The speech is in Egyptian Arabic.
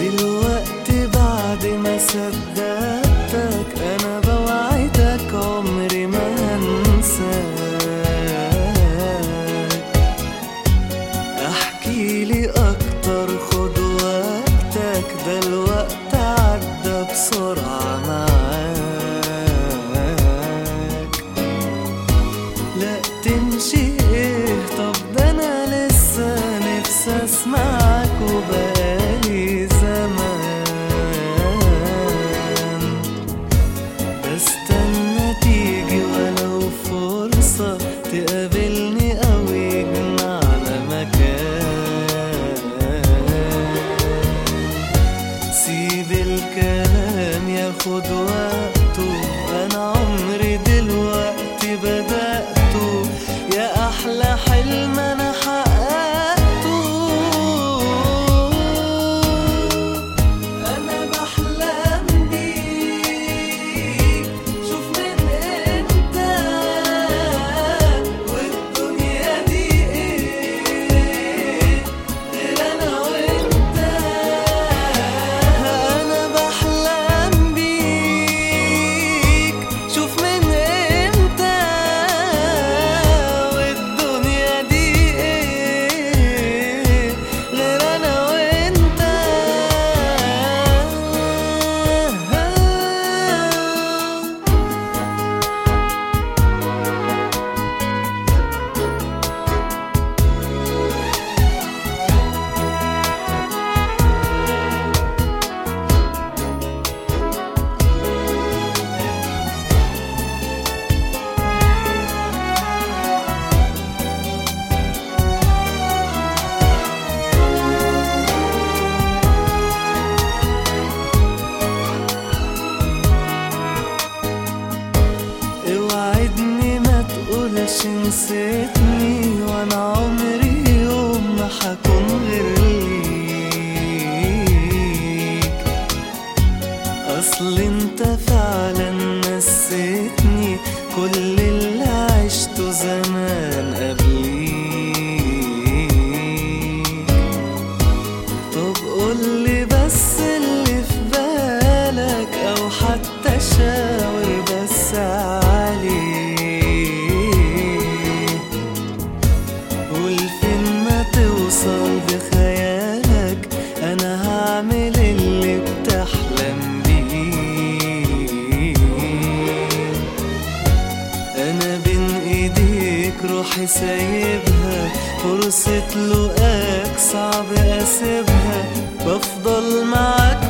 دلوقتي بعد ما صدقتك انا بوعدك عمري ما هنساك احكي لي اكتر خد وقتك ده الوقت عدى بسرعة معاك لا تمشي ايه طب ده انا لسه نفسي اسمعك وبقالي زمان بستنى تيجي ولو فرصة تقابلني أو يجمعنا مكان سيب الكلام ياخد وقته أنا عمري دلوقتي بدأته يا أحلى حلم أنا حققته أنا بحلم بيك شوف من إمتى والدنيا دي إيه غير أنا وأنت أنا بحلم بيك شوف من إمتى والدنيا دي إيه غير أنا وأنت اوعدني ما تقولش نسيتني وانا عمري يوم ما حكون غير ليك اصل انت فعلا نسيتني كل اللي عشته زمان قبليك طب قولي بس اللي في بالك او حتى شاور بس عليه قول فين ما توصل بخيالك انا هعمل اللي بتحلم بيه انا بين ايديك روحي سايبها فرصة لقاك صعب اسيبها بفضل معاك